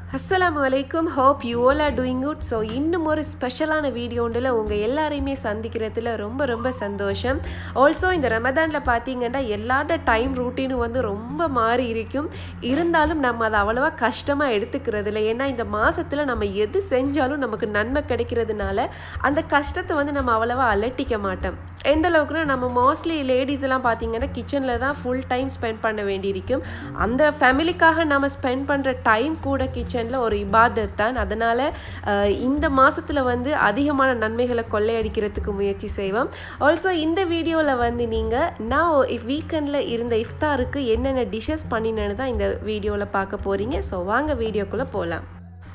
அஸ்ஸலாமு அலைக்கும் hope you all are doing good so இன்னும் ஒரு ஸ்பெஷலான வீடியோண்டில் உங்கள் எல்லாரையுமே சந்திக்கிறதுல ரொம்ப ரொம்ப சந்தோஷம் ஆல்சோ இந்த ரமதானில் பார்த்தீங்கன்னா எல்லாரோட டைம் ரூட்டீனும் வந்து ரொம்ப மாறி இருக்கும் இருந்தாலும் நம்ம அதை அவ்வளோவா கஷ்டமாக எடுத்துக்கிறது இல்லை ஏன்னா இந்த மாதத்தில் நம்ம எது செஞ்சாலும் நமக்கு நன்மை கிடைக்கிறதுனால அந்த கஷ்டத்தை வந்து நம்ம அவ்வளோவா அலட்டிக்க மாட்டோம் எந்த அளவுக்குன்னா நம்ம மோஸ்ட்லி லேடிஸ் எல்லாம் பார்த்தீங்கன்னா கிச்சனில் தான் ஃபுல் டைம் ஸ்பெண்ட் பண்ண வேண்டியிருக்கும் அந்த ஃபேமிலிக்காக நம்ம ஸ்பெண்ட் பண்ணுற டைம் கூட கிச்சனில் ஒரு இபாதத் தான் அதனால் இந்த மாதத்தில் வந்து அதிகமான நன்மைகளை கொள்ளையடிக்கிறதுக்கு முயற்சி செய்வோம் ஆல்சோ இந்த வீடியோவில் வந்து நீங்கள் நான் வீக்கெண்டில் இருந்த இஃப்தாருக்கு என்னென்ன டிஷ்ஷஸ் பண்ணினேன்னு தான் இந்த வீடியோவில் பார்க்க போகிறீங்க ஸோ வாங்க வீடியோக்குள்ளே போகலாம்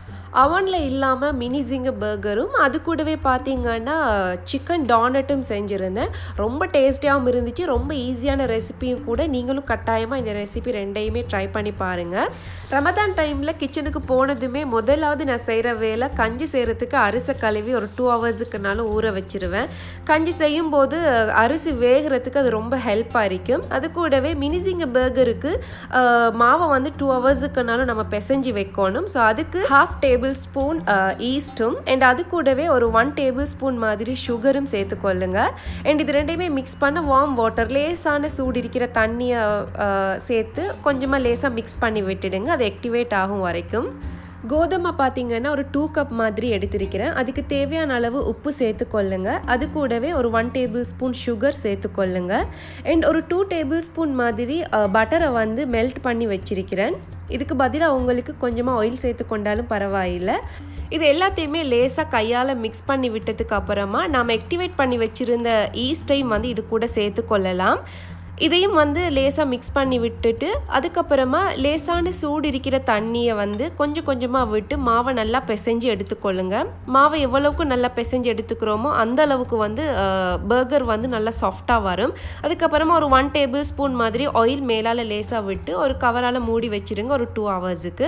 அவனில் இல்லாமல் மினி ஜிங்க பர்கரும் அது கூடவே பார்த்தீங்கன்னா சிக்கன் டானட்டும் செஞ்சுருந்தேன் ரொம்ப டேஸ்டியாகவும் இருந்துச்சு ரொம்ப ஈஸியான ரெசிபியும் கூட நீங்களும் கட்டாயமாக இந்த ரெசிபி ரெண்டையுமே ட்ரை பண்ணி பாருங்கள் ரமதான் டைமில் கிச்சனுக்கு போனதுமே முதலாவது நான் செய்கிற வேலை கஞ்சி செய்கிறதுக்கு அரிசை கழுவி ஒரு டூ ஹவர்ஸுக்குனாலும் ஊற வச்சிருவேன் கஞ்சி செய்யும்போது அரிசி வேகிறதுக்கு அது ரொம்ப ஹெல்ப்பாக இருக்கும் அது கூடவே மினிசிங்க பர்கருக்கு மாவை வந்து டூ ஹவர்ஸுக்குனாலும் நம்ம பிசைஞ்சு வைக்கணும் ஸோ அதுக்கு ஹாஃப் டேபிள் டேபிள் ஸ்பூன் ஈஸ்ட்டும் அண்ட் அது கூடவே ஒரு ஒன் டேபிள் ஸ்பூன் மாதிரி சுகரும் சேர்த்துக்கொள்ளுங்க அண்ட் இது ரெண்டையுமே மிக்ஸ் பண்ண வார்ம் வாட்டர் லேசான சூடு இருக்கிற தண்ணியை சேர்த்து கொஞ்சமாக லேசாக மிக்ஸ் பண்ணி விட்டுடுங்க அது ஆக்டிவேட் ஆகும் வரைக்கும் கோதுமை பார்த்தீங்கன்னா ஒரு டூ கப் மாதிரி எடுத்திருக்கிறேன் அதுக்கு தேவையான அளவு உப்பு சேர்த்துக்கொள்ளுங்க அது கூடவே ஒரு ஒன் டேபிள் ஸ்பூன் சுகர் சேர்த்துக்கொள்ளுங்க அண்ட் ஒரு டூ டேபிள் ஸ்பூன் மாதிரி பட்டரை வந்து மெல்ட் பண்ணி வச்சிருக்கிறேன் இதுக்கு பதிலாக உங்களுக்கு கொஞ்சமாக ஆயில் சேர்த்து கொண்டாலும் பரவாயில்லை இது எல்லாத்தையுமே லேசாக கையால் மிக்ஸ் பண்ணி விட்டதுக்கு அப்புறமா நாம் ஆக்டிவேட் பண்ணி வச்சுருந்த ஈஸ்டையும் வந்து இது கூட சேர்த்து கொள்ளலாம் இதையும் வந்து லேசாக மிக்ஸ் பண்ணி விட்டுட்டு அதுக்கப்புறமா லேசான சூடு இருக்கிற தண்ணியை வந்து கொஞ்சம் கொஞ்சமாக விட்டு மாவை நல்லா பிசைஞ்சு எடுத்துக்கொள்ளுங்க மாவை எவ்வளவுக்கு நல்லா பிசைஞ்சு எடுத்துக்கிறோமோ அந்த அளவுக்கு வந்து பர்கர் வந்து நல்லா சாஃப்டாக வரும் அதுக்கப்புறமா ஒரு ஒன் டேபிள் ஸ்பூன் மாதிரி ஆயில் மேலால் லேசாக விட்டு ஒரு கவரால் மூடி வச்சுருங்க ஒரு டூ ஹவர்ஸுக்கு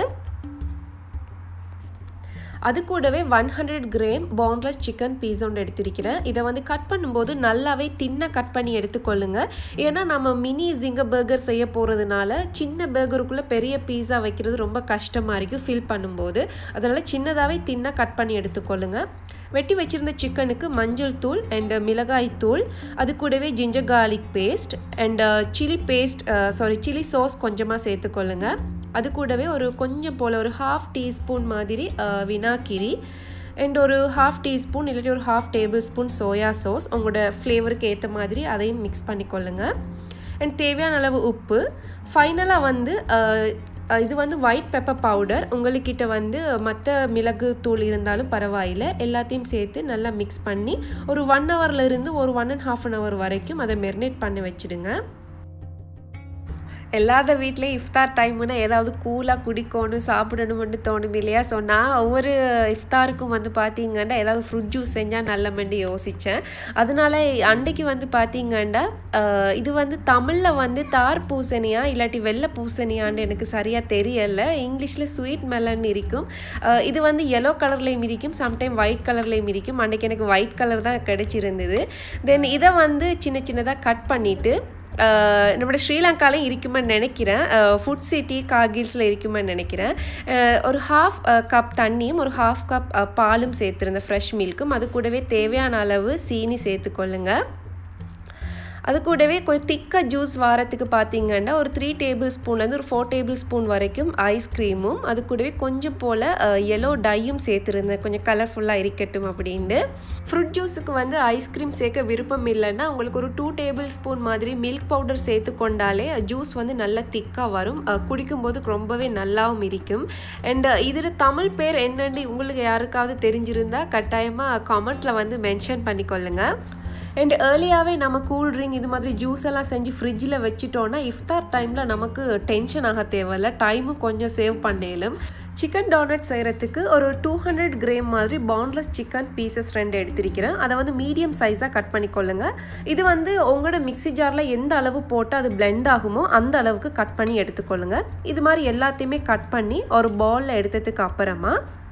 அது கூடவே one hundred gram boneless chicken piece ஒன்று எடுத்திருக்கிறேன் இதை வந்து கட் பண்ணும்போது நல்லாவே தின்னாக கட் பண்ணி எடுத்துக்கொள்ளுங்க ஏன்னா நம்ம மினி ஜிங்க பர்கர் செய்ய போகிறதுனால சின்ன பர்கருக்குள்ளே பெரிய பீஸா வைக்கிறது ரொம்ப கஷ்டமாக இருக்கும் ஃபில் பண்ணும்போது அதனால் சின்னதாகவே தின்னாக கட் பண்ணி எடுத்துக்கொள்ளுங்க வெட்டி வச்சுருந்த சிக்கனுக்கு மஞ்சள் தூள் அண்ட் மிளகாய் தூள் அது கூடவே ginger garlic paste and chilli paste sorry chilli sauce கொஞ்சமாக சேர்த்துக்கொள்ளுங்க அது கூடவே ஒரு கொஞ்சம் போல் ஒரு ஹாஃப் டீஸ்பூன் மாதிரி வினாக்கிரி அண்ட் ஒரு ஹாஃப் டீஸ்பூன் இல்லாட்டி ஒரு half tablespoon soya sauce உங்களோட ஃப்ளேவருக்கு ஏற்ற மாதிரி அதையும் மிக்ஸ் பண்ணிக்கொள்ளுங்க அண்ட் தேவையான அளவு உப்பு ஃபைனலாக வந்து இது வந்து ஒயிட் பெப்பர் பவுடர் உங்கள்கிட்ட வந்து மற்ற மிளகு தூள் இருந்தாலும் பரவாயில்லை எல்லாத்தையும் சேர்த்து நல்லா மிக்ஸ் பண்ணி ஒரு ஒன் ஹவர்லேருந்து ஒரு one and half an hour வரைக்கும் அதை மெரினேட் பண்ணி வச்சுடுங்க எல்லாரோட வீட்லேயும் இஃப்தார் டைம்னா ஏதாவது கூலாக குடிக்கணும் சாப்பிடணும்னு தோணும் இல்லையா ஸோ நான் ஒவ்வொரு இஃப்தாருக்கும் வந்து பார்த்தீங்கன்னா ஏதாவது ஃப்ரூட் ஜூஸ் செஞ்சால் நல்லமெண்டு யோசித்தேன் அதனால அன்றைக்கு வந்து பார்த்தீங்கன்னா இது வந்து தமிழில் வந்து தார் பூசணியா இல்லாட்டி வெள்ளை பூசணியான்னு எனக்கு சரியாக தெரியலை இங்கிலீஷில் ஸ்வீட் மெலன் இருக்கும் இது வந்து எல்லோ கலர்லேயும் இருக்கும் சம்டைம் ஒயிட் கலர்லேயும் இருக்கும் அன்றைக்கி எனக்கு ஒயிட் கலர் தான் கிடச்சிருந்தது தென் இதை வந்து சின்ன சின்னதாக கட் பண்ணிவிட்டு நம்மளோட ஸ்ரீலங்காலையும் இருக்குமென்னு நினைக்கிறேன் ஃபுட் சிட்டி கார்கில்ஸில் இருக்குமென்னு நினைக்கிறேன் ஒரு ஹாஃப் கப் தண்ணியும் ஒரு ஹாஃப் கப் பாலும் சேர்த்துருந்தேன் ஃப்ரெஷ் மில்க்கும் அது கூடவே தேவையான அளவு சீனி சேர்த்துக்கொள்ளுங்க அது கூடவே கொஞ்சம் திக்காக ஜூஸ் வாரத்துக்கு பார்த்தீங்கன்னா ஒரு த்ரீ டேபிள் ஸ்பூன்லேருந்து ஒரு ஃபோர் டேபிள் ஸ்பூன் வரைக்கும் ஐஸ்கிரீமும் அது கூடவே கொஞ்சம் போல் எல்லோ டையும் சேர்த்துருந்தேன் கொஞ்சம் கலர்ஃபுல்லாக இருக்கட்டும் அப்படின்ட்டு ஃப்ரூட் ஜூஸுக்கு வந்து ஐஸ்கிரீம் சேர்க்க விருப்பம் இல்லைன்னா உங்களுக்கு ஒரு டூ டேபிள் ஸ்பூன் மாதிரி மில்க் பவுடர் சேர்த்து கொண்டாலே ஜூஸ் வந்து நல்லா திக்காக வரும் குடிக்கும்போது ரொம்பவே நல்லாவும் இருக்கும் அண்ட் இதில் தமிழ் பேர் என்னென்னு உங்களுக்கு யாருக்காவது தெரிஞ்சிருந்தால் கட்டாயமாக கமெண்ட்டில் வந்து மென்ஷன் பண்ணிக்கொள்ளுங்கள் அண்ட் ஏர்லியாகவே நம்ம கூல் ட்ரிங்க் இது மாதிரி ஜூஸ் எல்லாம் செஞ்சு ஃப்ரிட்ஜில் வச்சுட்டோன்னா இஃப்தார் டைமில் நமக்கு டென்ஷன் ஆக தேவையில்ல டைமும் கொஞ்சம் சேவ் பண்ணேலும் சிக்கன் டோனட் செய்கிறதுக்கு ஒரு டூ ஹண்ட்ரட் கிராம் மாதிரி பான்லெஸ் சிக்கன் பீசஸ் ரெண்டு எடுத்திருக்கிறேன் அதை வந்து மீடியம் சைஸாக கட் பண்ணிக்கொள்ளுங்க இது வந்து உங்களோட மிக்சி ஜாரில் எந்த அளவு போட்டு அது பிளெண்ட் ஆகுமோ அந்த அளவுக்கு கட் பண்ணி எடுத்துக்கொள்ளுங்க இது மாதிரி எல்லாத்தையுமே கட் பண்ணி ஒரு பவுலில் எடுத்ததுக்கு அப்புறமா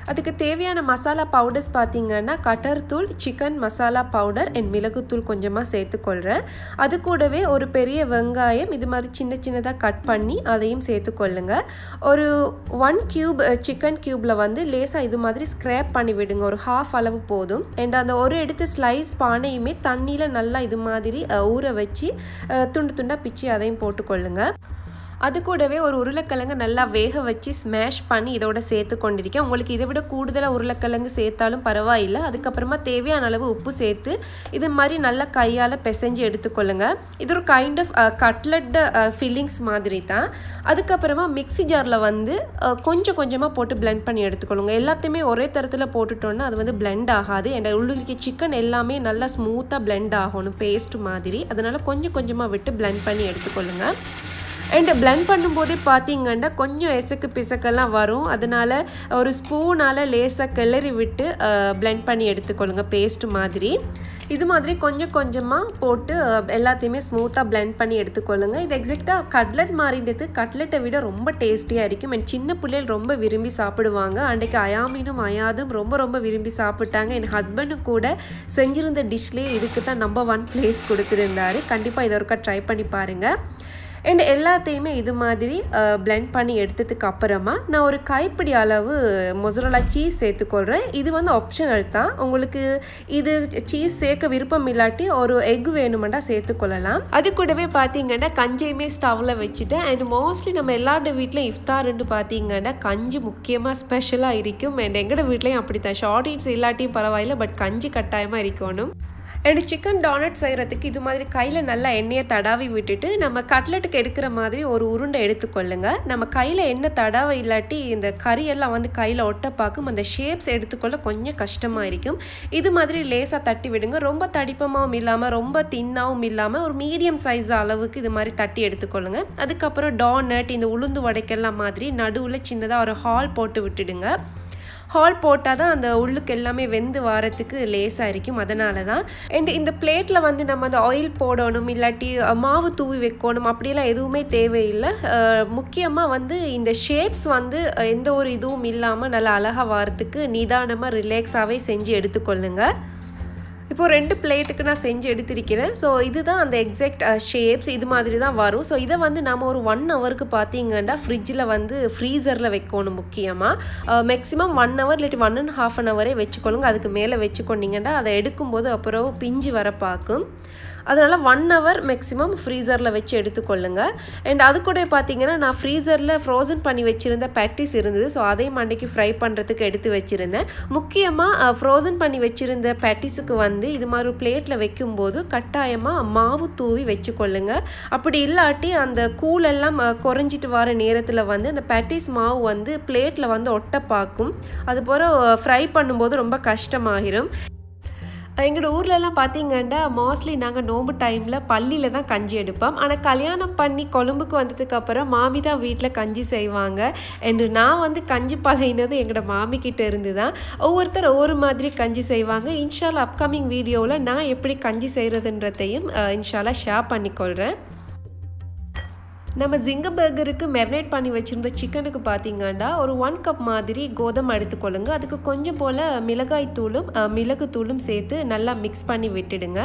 அதுக்கு தேவையான மசாலா பவுடர்ஸ் பார்த்தீங்கன்னா கட்டர் தூள் சிக்கன் மசாலா பவுடர் அண்ட் மிளகுத்தூள் கொஞ்சமாக சேர்த்துக்கொள்கிறேன் அது கூடவே ஒரு பெரிய வெங்காயம் இது மாதிரி சின்ன சின்னதாக கட் பண்ணி அதையும் சேர்த்துக்கொள்ளுங்க ஒரு ஒன் க்யூப் சிக்கன் க்யூப்பில் வந்து லேசாக இது மாதிரி ஸ்க்ராப் பண்ணி விடுங்க ஒரு ஹாஃப் அளவு போதும் அண்ட் அந்த ஒரு எடுத்து ஸ்லைஸ் பானையுமே தண்ணியில் நல்லா இது மாதிரி ஊற வச்சு துண்டு துண்டாக பிச்சு அதையும் போட்டுக்கொள்ளுங்க அது கூடவே ஒரு உருளைக்கிழங்கு நல்லா வேக வச்சு ஸ்மேஷ் பண்ணி இதோட சேர்த்து கொண்டிருக்கேன் உங்களுக்கு இதை விட கூடுதலாக உருளைக்கிழங்கு சேர்த்தாலும் பரவாயில்லை அதுக்கப்புறமா தேவையான அளவு உப்பு சேர்த்து இது மாதிரி நல்லா கையால் பிசைஞ்சு எடுத்துக்கொள்ளுங்க இது ஒரு கைண்ட் ஆஃப் கட்லட் ஃபில்லிங்ஸ் மாதிரி தான் அதுக்கப்புறமா மிக்சி ஜாரில் வந்து கொஞ்சம் கொஞ்சமாக போட்டு பிளெண்ட் பண்ணி எடுத்துக்கொள்ளுங்க எல்லாத்தையுமே ஒரே தரத்தில் போட்டுட்டோன்னா அது வந்து பிளெண்ட் ஆகாது என் உள்ளுக்கு சிக்கன் எல்லாமே நல்லா ஸ்மூத்தாக பிளெண்ட் ஆகணும் பேஸ்ட் மாதிரி அதனால் கொஞ்சம் கொஞ்சமாக விட்டு பிளெண்ட் பண்ணி எடுத்துக்கொள்ளுங்க அண்ட் பிளெண்ட் பண்ணும்போதே பார்த்தீங்கன்னா கொஞ்சம் எசக்கு பிசக்கெல்லாம் வரும் அதனால் ஒரு ஸ்பூனால் லேசாக கிளறி விட்டு பிளெண்ட் பண்ணி எடுத்துக்கொள்ளுங்க பேஸ்ட் மாதிரி இது மாதிரி கொஞ்சம் கொஞ்சமாக போட்டு எல்லாத்தையுமே ஸ்மூத்தாக பிளெண்ட் பண்ணி எடுத்துக்கொள்ளுங்க இது எக்ஸாக்டாக கட்லெட் மாறின்றது கட்லெட்டை விட ரொம்ப டேஸ்டியாக இருக்கும் என் சின்ன பிள்ளைகள் ரொம்ப விரும்பி சாப்பிடுவாங்க அன்றைக்கு அயாமீனும் அயாதும் ரொம்ப ரொம்ப விரும்பி சாப்பிட்டாங்க என் ஹஸ்பண்டும் கூட செஞ்சிருந்த டிஷ்லேயே இதுக்கு தான் நம்பர் ஒன் பிளேஸ் கொடுத்துருந்தாரு கண்டிப்பாக இதை ஒருக்கா ட்ரை பண்ணி பாருங்கள் அண்ட் எல்லாத்தையுமே இது மாதிரி பிளெண்ட் பண்ணி எடுத்ததுக்கு அப்புறமா நான் ஒரு கைப்பிடி அளவு மொசரோலா சீஸ் சேர்த்துக்கொள்கிறேன் இது வந்து ஆப்ஷனல் தான் உங்களுக்கு இது சீஸ் சேர்க்க விருப்பம் இல்லாட்டி ஒரு எக் வேணுமெண்டா சேர்த்துக்கொள்ளலாம் அது கூடவே பார்த்தீங்கன்னா கஞ்சியுமே ஸ்டவ்வில் வச்சுட்டேன் அண்ட் மோஸ்ட்லி நம்ம எல்லாரோட வீட்லையும் இஃப்தாருன்னு பார்த்தீங்கன்னா கஞ்சி முக்கியமாக ஸ்பெஷலாக இருக்கும் அண்ட் எங்களோட வீட்லேயும் அப்படி தான் ஷார்ட் ஈட்ஸ் இல்லாட்டியும் பரவாயில்ல பட் கஞ்சி கட்டாயமாக இருக்கணும் அண்ட் சிக்கன் டானட் செய்கிறதுக்கு இது மாதிரி கையில் நல்லா எண்ணெயை தடாவி விட்டுட்டு நம்ம கட்லெட்டுக்கு எடுக்கிற மாதிரி ஒரு உருண்டை எடுத்துக்கொள்ளுங்க நம்ம கையில் எண்ணெய் தடாவை இல்லாட்டி இந்த கறியெல்லாம் வந்து கையில் ஒட்ட பார்க்கும் அந்த ஷேப்ஸ் எடுத்துக்கொள்ள கொஞ்சம் கஷ்டமாக இருக்கும் இது மாதிரி லேசாக தட்டி விடுங்க ரொம்ப தடிப்பமாகவும் இல்லாமல் ரொம்ப தின்னாகவும் இல்லாமல் ஒரு மீடியம் சைஸ் அளவுக்கு இது மாதிரி தட்டி எடுத்துக்கொள்ளுங்க அதுக்கப்புறம் டானட் இந்த உளுந்து வடைக்கெல்லாம் மாதிரி நடுவில் சின்னதாக ஒரு ஹால் போட்டு விட்டுடுங்க ஹால் போட்டால் தான் அந்த உள்ளுக்கு எல்லாமே வெந்து வாரத்துக்கு லேசாக இருக்கும் அதனால தான் அண்ட் இந்த பிளேட்டில் வந்து நம்ம அந்த ஆயில் போடணும் இல்லாட்டி மாவு தூவி வைக்கணும் அப்படியெல்லாம் எதுவுமே தேவையில்லை முக்கியமாக வந்து இந்த ஷேப்ஸ் வந்து எந்த ஒரு இதுவும் இல்லாமல் நல்லா அழகாக வாரத்துக்கு நிதானமாக ரிலாக்ஸாகவே செஞ்சு எடுத்துக்கொள்ளுங்க இப்போது ரெண்டு பிளேட்டுக்கு நான் செஞ்சு எடுத்திருக்கிறேன் ஸோ இதுதான் அந்த எக்ஸாக்ட் ஷேப்ஸ் இது மாதிரி தான் வரும் ஸோ இதை வந்து நம்ம ஒரு ஒன் ஹவருக்கு பார்த்தீங்கன்னா ஃப்ரிட்ஜில் வந்து ஃப்ரீசரில் வைக்கணும் முக்கியமாக மேக்ஸிமம் ஒன் ஹவர் இல்லாட்டி ஒன் அண்ட் ஹாஃப் அன் ஹவரே வச்சுக்கொள்ளுங்க அதுக்கு மேலே வச்சுக்கொண்டீங்கன்னா அதை எடுக்கும்போது அப்புறம் பிஞ்சு வர பார்க்கும் அதனால் ஒன் ஹவர் மேக்ஸிமம் ஃப்ரீசரில் வச்சு எடுத்துக்கொள்ளுங்க அண்ட் அது கூட பார்த்தீங்கன்னா நான் ஃப்ரீசரில் ஃப்ரோசன் பண்ணி வச்சுருந்த பேட்டிஸ் இருந்தது ஸோ அதையும் அன்றைக்கி ஃப்ரை பண்ணுறதுக்கு எடுத்து வச்சுருந்தேன் முக்கியமாக ஃப்ரோசன் பண்ணி வச்சுருந்த பேட்டிஸுக்கு வந்து இது மாதிரி பிளேட்டில் வைக்கும்போது கட்டாயமாக மாவு தூவி வச்சுக்கொள்ளுங்க அப்படி இல்லாட்டி அந்த கூலெல்லாம் குறைஞ்சிட்டு வர நேரத்தில் வந்து அந்த பேட்டிஸ் மாவு வந்து பிளேட்டில் வந்து ஒட்ட பார்க்கும் அதுபோல் ஃப்ரை பண்ணும்போது ரொம்ப கஷ்டமாகிரும் எங்களோட ஊர்லலாம் பார்த்தீங்கன்னா மோஸ்ட்லி நாங்கள் நோம்பு டைமில் பள்ளியில் தான் கஞ்சி எடுப்போம் ஆனால் கல்யாணம் பண்ணி கொழும்புக்கு வந்ததுக்கப்புறம் மாமி தான் வீட்டில் கஞ்சி செய்வாங்க என்று நான் வந்து கஞ்சி பழகினது எங்களோட மாமி கிட்ட இருந்து தான் ஒவ்வொருத்தர் ஒவ்வொரு மாதிரி கஞ்சி செய்வாங்க இன்ஷால் அப்கமிங் வீடியோவில் நான் எப்படி கஞ்சி செய்கிறதுன்றதையும் இன்ஷாலாக ஷேர் பண்ணிக்கொள்கிறேன் நம்ம ஜிங்க பர்கருக்கு மெரினேட் பண்ணி வச்சுருந்த சிக்கனுக்கு பார்த்தீங்கன்னா ஒரு ஒன் கப் மாதிரி கோதம் எடுத்துக்கொள்ளுங்க அதுக்கு கொஞ்சம் போல் மிளகாய் தூளும் மிளகு தூளும் சேர்த்து நல்லா மிக்ஸ் பண்ணி விட்டுடுங்க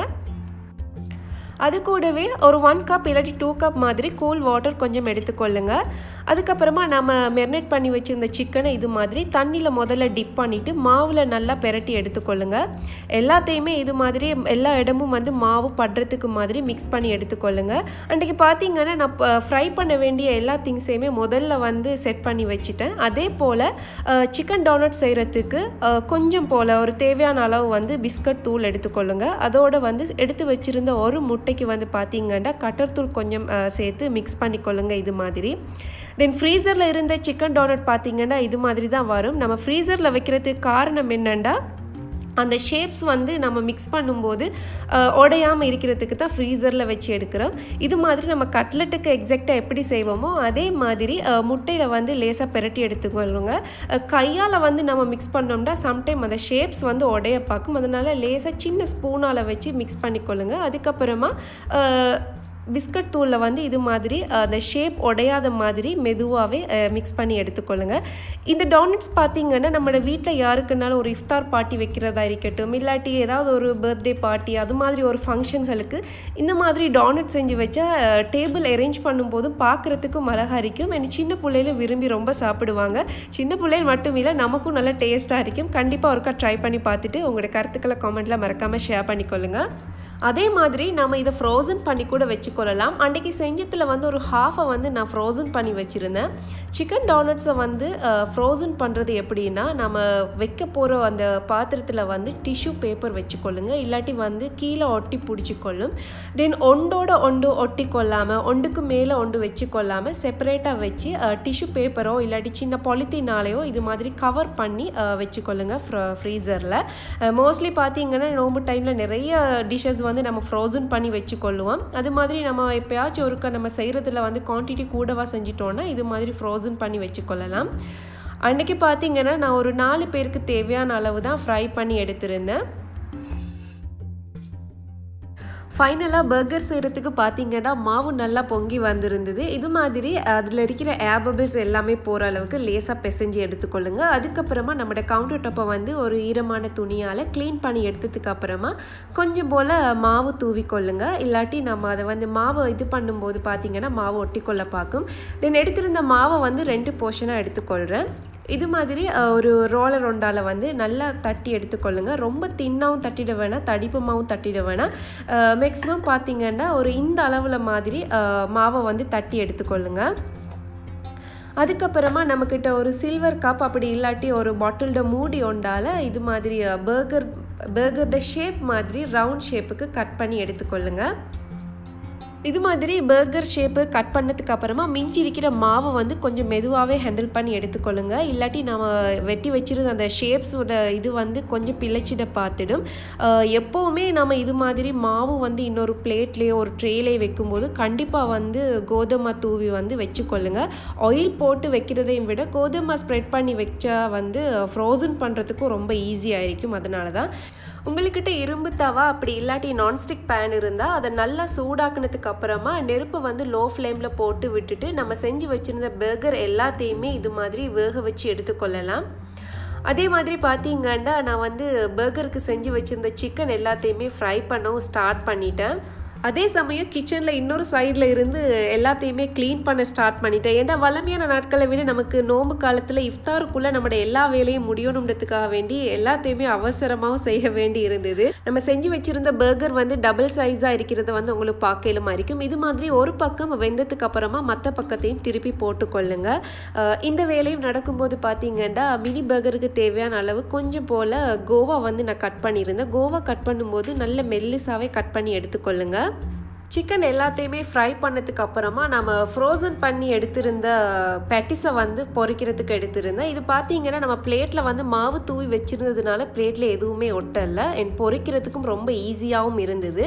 அது கூடவே ஒரு ஒன் கப் இல்லாட்டி டூ கப் மாதிரி கூல் வாட்டர் கொஞ்சம் எடுத்துக்கொள்ளுங்க அதுக்கப்புறமா நம்ம மெரினேட் பண்ணி வச்சுருந்த சிக்கனை இது மாதிரி தண்ணியில் முதல்ல டிப் பண்ணிவிட்டு மாவில் நல்லா பெரட்டி எடுத்துக்கொள்ளுங்க எல்லாத்தையுமே இது மாதிரி எல்லா இடமும் வந்து மாவு படுறதுக்கு மாதிரி மிக்ஸ் பண்ணி எடுத்துக்கொள்ளுங்க அன்றைக்கி பார்த்தீங்கன்னா நான் ஃப்ரை பண்ண வேண்டிய எல்லா திங்ஸையுமே முதல்ல வந்து செட் பண்ணி வச்சுட்டேன் அதே போல் சிக்கன் டோனட் செய்கிறதுக்கு கொஞ்சம் போல் ஒரு தேவையான அளவு வந்து பிஸ்கட் தூள் எடுத்துக்கொள்ளுங்க அதோடு வந்து எடுத்து வச்சுருந்த ஒரு முட்டைக்கு வந்து பார்த்தீங்கன்னா கட்டர் தூள் கொஞ்சம் சேர்த்து மிக்ஸ் பண்ணிக்கொள்ளுங்க இது மாதிரி தென் ஃப்ரீசரில் இருந்த சிக்கன் டோனட் பார்த்தீங்கன்னா இது மாதிரி தான் வரும் நம்ம ஃப்ரீசரில் வைக்கிறதுக்கு காரணம் என்னென்னா அந்த ஷேப்ஸ் வந்து நம்ம மிக்ஸ் பண்ணும்போது உடையாமல் இருக்கிறதுக்கு தான் ஃப்ரீசரில் வச்சு எடுக்கிறோம் இது மாதிரி நம்ம கட்லெட்டுக்கு எக்ஸாக்டாக எப்படி செய்வோமோ அதே மாதிரி முட்டையில் வந்து லேசாக பெரட்டி எடுத்துக்கொள்ளுங்க கையால் வந்து நம்ம மிக்ஸ் பண்ணோம்னா சம்டைம் அந்த ஷேப்ஸ் வந்து உடைய பார்க்கும் அதனால் லேசாக சின்ன ஸ்பூனால் வச்சு மிக்ஸ் பண்ணிக்கொள்ளுங்க அதுக்கப்புறமா பிஸ்கட் தூளில் வந்து இது மாதிரி அந்த ஷேப் உடையாத மாதிரி மெதுவாகவே மிக்ஸ் பண்ணி எடுத்துக்கொள்ளுங்க இந்த டோனட்ஸ் பார்த்தீங்கன்னா நம்மளோட வீட்டில் யாருக்குனாலும் ஒரு இஃப்தார் பார்ட்டி வைக்கிறதா இருக்கட்டும் இல்லாட்டி ஏதாவது ஒரு பர்த்டே பார்ட்டி அது மாதிரி ஒரு ஃபங்க்ஷன்களுக்கு இந்த மாதிரி டோனட் செஞ்சு வச்சா டேபிள் அரேஞ்ச் பண்ணும்போதும் பார்க்குறதுக்கும் அழகாக இருக்கும் அண்ட் சின்ன பிள்ளைகளும் விரும்பி ரொம்ப சாப்பிடுவாங்க சின்ன பிள்ளைகள் மட்டும் இல்லை நமக்கும் நல்லா டேஸ்ட்டாக இருக்கும் கண்டிப்பாக ஒருக்கா ட்ரை பண்ணி பார்த்துட்டு உங்களோட கருத்துக்களை கமெண்ட்டில் மறக்காமல் ஷேர் பண்ணிக்கொள்ளுங்கள் அதே மாதிரி நம்ம இதை ஃப்ரோசன் பண்ணி கூட வச்சுக்கொள்ளலாம் அன்றைக்கி செஞ்சத்தில் வந்து ஒரு ஹாஃபை வந்து நான் ஃப்ரோசன் பண்ணி வச்சுருந்தேன் சிக்கன் டோனட்ஸை வந்து ஃப்ரோசன் பண்ணுறது எப்படின்னா நம்ம வைக்க போகிற அந்த பாத்திரத்தில் வந்து டிஷ்யூ பேப்பர் வச்சுக்கொள்ளுங்க இல்லாட்டி வந்து கீழே ஒட்டி பிடிச்சிக்கொள்ளும் தென் ஒண்டோட ஒண்டு ஒட்டி கொள்ளாமல் ஒண்டுக்கு மேலே ஒண்டு வச்சு கொள்ளாமல் செப்பரேட்டாக வச்சு டிஷ்யூ பேப்பரோ இல்லாட்டி சின்ன பொலித்தீனாலேயோ இது மாதிரி கவர் பண்ணி வச்சுக்கொள்ளுங்க ஃப்ரீசரில் மோஸ்ட்லி பார்த்தீங்கன்னா நோம்பு டைமில் நிறைய டிஷ்ஷஸ் வந்து நம்ம ஃப்ரோசன் பண்ணி வச்சுக்கொள்ளுவோம் அது மாதிரி நம்ம எப்போயாச்சும் ஒருக்க நம்ம செய்கிறதுல வந்து குவான்டிட்டி கூடவா செஞ்சிட்டோன்னா இது மாதிரி ஃப்ரோசன் பண்ணி வச்சுக்கொள்ளலாம் அன்றைக்கி பார்த்தீங்கன்னா நான் ஒரு நாலு பேருக்கு தேவையான அளவு தான் ஃப்ரை பண்ணி எடுத்திருந்தேன் ஃபைனலாக பர்கர் செய்கிறதுக்கு பார்த்தீங்கன்னா மாவு நல்லா பொங்கி வந்திருந்தது இது மாதிரி அதில் இருக்கிற ஏபபிள்ஸ் எல்லாமே போகிற அளவுக்கு லேசாக பிசைஞ்சு எடுத்துக்கொள்ளுங்க அதுக்கப்புறமா நம்மளோட கவுண்டர் டாப்பை வந்து ஒரு ஈரமான துணியால் க்ளீன் பண்ணி எடுத்ததுக்கு அப்புறமா கொஞ்சம் போல் மாவு தூவி கொள்ளுங்க இல்லாட்டி நம்ம அதை வந்து மாவை இது பண்ணும்போது பார்த்தீங்கன்னா மாவு ஒட்டிக்கொள்ள பார்க்கும் தென் எடுத்திருந்த மாவை வந்து ரெண்டு போர்ஷனாக எடுத்துக்கொள்கிறேன் இது மாதிரி ஒரு ரோலர் ஒண்டால் வந்து நல்லா தட்டி எடுத்துக்கொள்ளுங்க ரொம்ப தின்னாவும் தட்டிட வேணாம் தடிப்பமாகவும் தட்டிட வேணாம் மேக்ஸிமம் பார்த்தீங்கன்னா ஒரு இந்த அளவில் மாதிரி மாவை வந்து தட்டி எடுத்துக்கொள்ளுங்க அதுக்கப்புறமா நம்மக்கிட்ட ஒரு சில்வர் கப் அப்படி இல்லாட்டி ஒரு பாட்டிலோட மூடி ஒண்டால் இது மாதிரி பர்கர் பர்கரோட ஷேப் மாதிரி ரவுண்ட் ஷேப்புக்கு கட் பண்ணி எடுத்துக்கொள்ளுங்க இது மாதிரி பர்கர் ஷேப்பு கட் பண்ணதுக்கு அப்புறமா மிஞ்சி இருக்கிற மாவை வந்து கொஞ்சம் மெதுவாகவே ஹேண்டில் பண்ணி எடுத்துக்கொள்ளுங்க இல்லாட்டி நம்ம வெட்டி வச்சிருந்த அந்த ஷேப்ஸோட இது வந்து கொஞ்சம் பிழைச்சிட பார்த்துடும் எப்போவுமே நம்ம இது மாதிரி மாவு வந்து இன்னொரு பிளேட்லேயோ ஒரு ட்ரேலேயே வைக்கும்போது கண்டிப்பாக வந்து கோதுமை தூவி வந்து வச்சுக்கொள்ளுங்க ஆயில் போட்டு வைக்கிறதையும் விட கோதுமை ஸ்ப்ரெட் பண்ணி வச்சா வந்து ஃப்ரோசன் பண்ணுறதுக்கும் ரொம்ப ஈஸியாக இருக்கும் அதனால தான் உங்கள்கிட்ட இரும்பு தவா அப்படி இல்லாட்டி நான்ஸ்டிக் பேன் இருந்தால் அதை நல்லா சூடாக்குனதுக்கு அப்புறமா நெருப்பை வந்து லோ ஃப்ளேமில் போட்டு விட்டுட்டு நம்ம செஞ்சு வச்சுருந்த பர்கர் எல்லாத்தையுமே இது மாதிரி வேக வச்சு எடுத்துக்கொள்ளலாம் அதே மாதிரி பார்த்தீங்கன்னா நான் வந்து பர்கருக்கு செஞ்சு வச்சுருந்த சிக்கன் எல்லாத்தையுமே ஃப்ரை பண்ணவும் ஸ்டார்ட் பண்ணிட்டேன் அதே சமயம் கிச்சனில் இன்னொரு சைடில் இருந்து எல்லாத்தையுமே க்ளீன் பண்ண ஸ்டார்ட் பண்ணிட்டேன் ஏன்னா வளமையான நாட்களை விட நமக்கு நோம்பு காலத்தில் இஃப்தாருக்குள்ளே நம்மளோட எல்லா வேலையும் முடியணுன்றதுக்காக வேண்டி எல்லாத்தையுமே அவசரமாகவும் செய்ய வேண்டி இருந்தது நம்ம செஞ்சு வச்சுருந்த பர்கர் வந்து டபுள் சைஸாக இருக்கிறத வந்து உங்களுக்கு பார்க்கலுமா இருக்கும் இது மாதிரி ஒரு பக்கம் வெந்ததுக்கு அப்புறமா மற்ற பக்கத்தையும் திருப்பி போட்டுக்கொள்ளுங்க இந்த வேலையும் நடக்கும்போது பார்த்தீங்கன்னா மினி பர்கருக்கு தேவையான அளவு கொஞ்சம் போல் கோவா வந்து நான் கட் பண்ணியிருந்தேன் கோவா கட் பண்ணும்போது நல்ல மெல்லிசாவே கட் பண்ணி எடுத்துக்கொள்ளுங்க சிக்கன் எல்லாத்தையுமே ஃப்ரை பண்ணதுக்கு அப்புறமா நம்ம ஃப்ரோசன் பண்ணி எடுத்திருந்த பேட்டிஸை வந்து பொரிக்கிறதுக்கு எடுத்திருந்தேன் இது பார்த்தீங்கன்னா நம்ம பிளேட்டில் வந்து மாவு தூவி வச்சுருந்ததுனால பிளேட்டில் எதுவுமே ஒட்டலை என் பொரிக்கிறதுக்கும் ரொம்ப ஈஸியாகவும் இருந்தது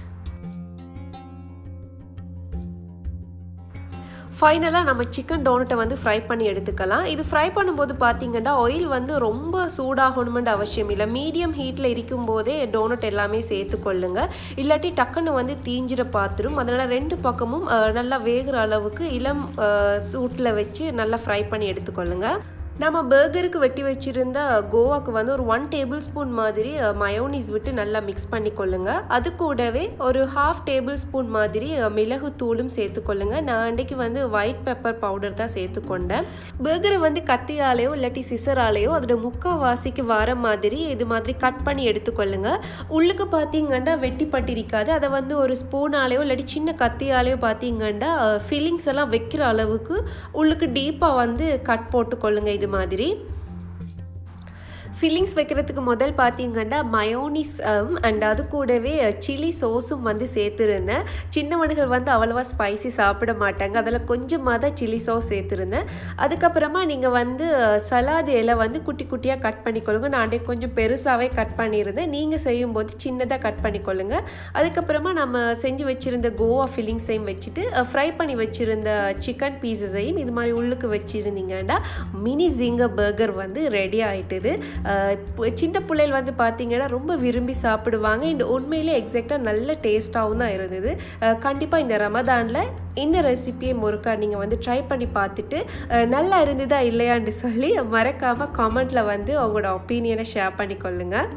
ஃபைனலாக நம்ம சிக்கன் டோனட்டை வந்து ஃப்ரை பண்ணி எடுத்துக்கலாம் இது ஃப்ரை பண்ணும்போது பார்த்தீங்கன்னா ஆயில் வந்து ரொம்ப சூடாகணுமென்ற அவசியம் இல்லை மீடியம் ஹீட்டில் இருக்கும் போதே டோனட் எல்லாமே சேர்த்து கொள்ளுங்க இல்லாட்டி டக்குன்னு வந்து தீஞ்சிட பார்த்துரும் அதனால் ரெண்டு பக்கமும் நல்லா வேகிற அளவுக்கு இளம் சூட்டில் வச்சு நல்லா ஃப்ரை பண்ணி எடுத்துக்கொள்ளுங்க நம்ம பர்கருக்கு வெட்டி வச்சுருந்த கோவாக்கு வந்து ஒரு ஒன் டேபிள் ஸ்பூன் மாதிரி மயோனிஸ் விட்டு நல்லா மிக்ஸ் பண்ணி கொள்ளுங்க அது கூடவே ஒரு ஹாஃப் டேபிள் ஸ்பூன் மாதிரி மிளகு தூளும் சேர்த்துக்கொள்ளுங்க நான் அன்றைக்கு வந்து ஒயிட் பெப்பர் பவுடர் தான் சேர்த்துக்கொண்டேன் பர்கரை வந்து கத்தியாலேயோ இல்லாட்டி சிசராலேயோ அதோட முக்கால்வாசிக்கு வர மாதிரி இது மாதிரி கட் பண்ணி எடுத்துக்கொள்ளுங்க உள்ளுக்கு பார்த்தீங்கன்னா வெட்டி பட்டிருக்காது அதை வந்து ஒரு ஸ்பூனாலேயோ இல்லாட்டி சின்ன கத்தியாலேயோ பார்த்தீங்கன்னா ஃபில்லிங்ஸ் எல்லாம் வைக்கிற அளவுக்கு உள்ளுக்கு டீப்பாக வந்து கட் போட்டுக்கொள்ளுங்க இது மாதிரி ஃபில்லிங்ஸ் வைக்கிறதுக்கு முதல் பார்த்தீங்கன்னா மயோனிஸ் அண்ட் அது கூடவே சில்லி சோஸும் வந்து சேர்த்துருந்தேன் சின்னவனுகள் வந்து அவ்வளோவா ஸ்பைசி சாப்பிட மாட்டாங்க அதில் கொஞ்சமாக தான் சில்லி சோஸ் சேர்த்துருந்தேன் அதுக்கப்புறமா நீங்கள் வந்து சலாது இலை வந்து குட்டி குட்டியாக கட் பண்ணிக்கொள்ளுங்க நான் அன்றைக்கு கொஞ்சம் பெருசாகவே கட் பண்ணியிருந்தேன் நீங்கள் செய்யும்போது சின்னதாக கட் பண்ணிக்கொள்ளுங்க அதுக்கப்புறமா நம்ம செஞ்சு வச்சுருந்த கோவா ஃபில்லிங்ஸையும் வச்சுட்டு ஃப்ரை பண்ணி வச்சுருந்த சிக்கன் பீசஸையும் இது மாதிரி உள்ளுக்கு வச்சுருந்தீங்கன்னா மினி ஜிங்க பர்கர் வந்து ரெடி ஆகிட்டுது சின்ன பிள்ளைகள் வந்து பார்த்தீங்கன்னா ரொம்ப விரும்பி சாப்பிடுவாங்க அண்ட் உண்மையிலே எக்ஸாக்டாக நல்ல டேஸ்ட்டாகவும் தான் இருந்தது கண்டிப்பாக இந்த ரமதானில் இந்த ரெசிபியை முறுக்கா நீங்கள் வந்து ட்ரை பண்ணி பார்த்துட்டு நல்லா இருந்ததா இல்லையான்னு சொல்லி மறக்காமல் காமெண்ட்டில் வந்து உங்களோட ஒப்பீனியனை ஷேர் பண்ணிக்கொள்ளுங்கள்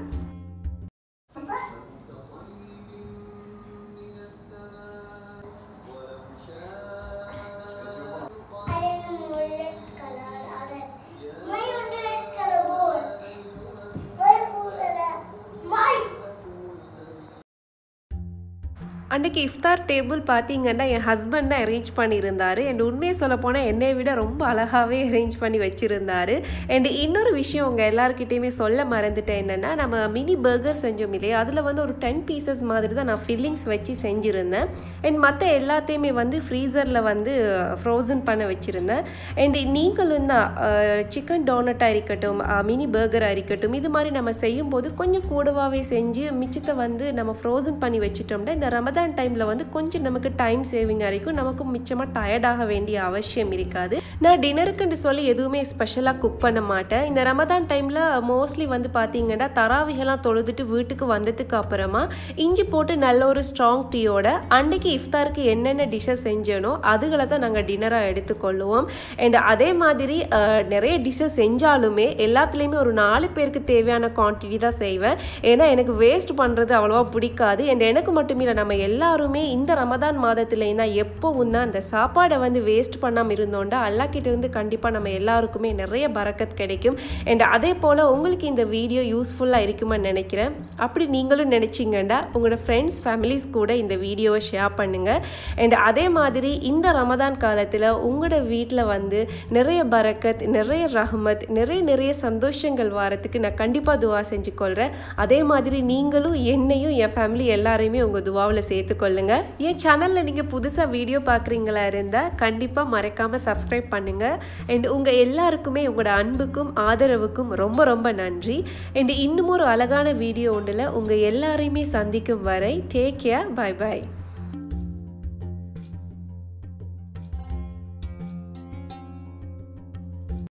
அன்றைக்கி இஃப்தார் டேபிள் பார்த்தீங்கன்னா என் ஹஸ்பண்ட் தான் அரேஞ்ச் பண்ணியிருந்தார் அண்ட் உண்மையை சொல்ல போனால் என்னை விட ரொம்ப அழகாகவே அரேஞ்ச் பண்ணி வச்சுருந்தாரு அண்ட் இன்னொரு விஷயம் உங்கள் எல்லாருக்கிட்டேயுமே சொல்ல மறந்துட்டேன் என்னென்னா நம்ம மினி பர்கர் செஞ்சோம் இல்லையா அதில் வந்து ஒரு டென் பீசஸ் மாதிரி தான் நான் ஃபில்லிங்ஸ் வச்சு செஞ்சுருந்தேன் அண்ட் மற்ற எல்லாத்தையுமே வந்து ஃப்ரீசரில் வந்து ஃப்ரோசன் பண்ண வச்சுருந்தேன் அண்ட் நீங்களும் தான் சிக்கன் டோனட்டாக இருக்கட்டும் மினி பர்கராக இருக்கட்டும் இது மாதிரி நம்ம செய்யும்போது கொஞ்சம் கூடவாகவே செஞ்சு மிச்சத்தை வந்து நம்ம ஃப்ரோசன் பண்ணி வச்சிட்டோம்னா இந்த ரமதான் ரமதான் டைமில் வந்து கொஞ்சம் நமக்கு டைம் சேவிங் வரைக்கும் நமக்கு மிச்சமாக டயர்டாக வேண்டிய அவசியம் இருக்காது நான் டின்னருக்குன்னு சொல்லி எதுவுமே ஸ்பெஷலாக குக் பண்ண மாட்டேன் இந்த ரமதான் டைமில் மோஸ்ட்லி வந்து பார்த்தீங்கன்னா தராவிகெல்லாம் தொழுதுட்டு வீட்டுக்கு வந்ததுக்கு அப்புறமா இஞ்சி போட்டு நல்ல ஒரு ஸ்ட்ராங் டீயோட அன்னைக்கு இஃப்தாருக்கு என்னென்ன டிஷ்ஷஸ் செஞ்சேனோ அதுகளை தான் நாங்கள் டின்னராக எடுத்துக்கொள்ளுவோம் அண்ட் அதே மாதிரி நிறைய டிஷ்ஷஸ் செஞ்சாலுமே எல்லாத்துலேயுமே ஒரு நாலு பேருக்கு தேவையான குவான்டிட்டி தான் செய்வேன் ஏன்னா எனக்கு வேஸ்ட் பண்ணுறது அவ்வளோவா பிடிக்காது அண்ட் எனக்கு மட்டும் இல்லை நம்ம எல்லாருமே இந்த ரமதான் மாதத்துலேயும் தான் எப்போவும் தான் அந்த சாப்பாடை வந்து வேஸ்ட் பண்ணாமல் இருந்தோண்டா அல்லாக்கிட்ட இருந்து கண்டிப்பாக நம்ம எல்லாருக்குமே நிறைய பறக்கத் கிடைக்கும் அண்ட் அதே போல் உங்களுக்கு இந்த வீடியோ யூஸ்ஃபுல்லாக இருக்குமான்னு நினைக்கிறேன் அப்படி நீங்களும் நினச்சிங்கண்டா உங்களோட ஃப்ரெண்ட்ஸ் ஃபேமிலிஸ் கூட இந்த வீடியோவை ஷேர் பண்ணுங்கள் அண்ட் அதே மாதிரி இந்த ரமதான் காலத்தில் உங்களோட வீட்டில் வந்து நிறைய பறக்கத் நிறைய ரஹமத் நிறைய நிறைய சந்தோஷங்கள் வாரத்துக்கு நான் கண்டிப்பாக துவா செஞ்சு கொள்கிறேன் அதே மாதிரி நீங்களும் என்னையும் என் ஃபேமிலி எல்லாரையுமே உங்கள் துவாவில் சேர்த்துக்கொள்ளுங்க என் சேனலில் நீங்கள் புதுசாக வீடியோ பார்க்குறீங்களா இருந்தால் கண்டிப்பாக மறக்காமல் சப்ஸ்கிரைப் பண்ணுங்கள் அண்ட் உங்கள் எல்லாருக்குமே உங்களோட அன்புக்கும் ஆதரவுக்கும் ரொம்ப ரொம்ப நன்றி அண்ட் இன்னும் ஒரு அழகான வீடியோ ஒன்றில் உங்கள் எல்லாரையுமே சந்திக்கும் வரை டேக் கேர் பை பை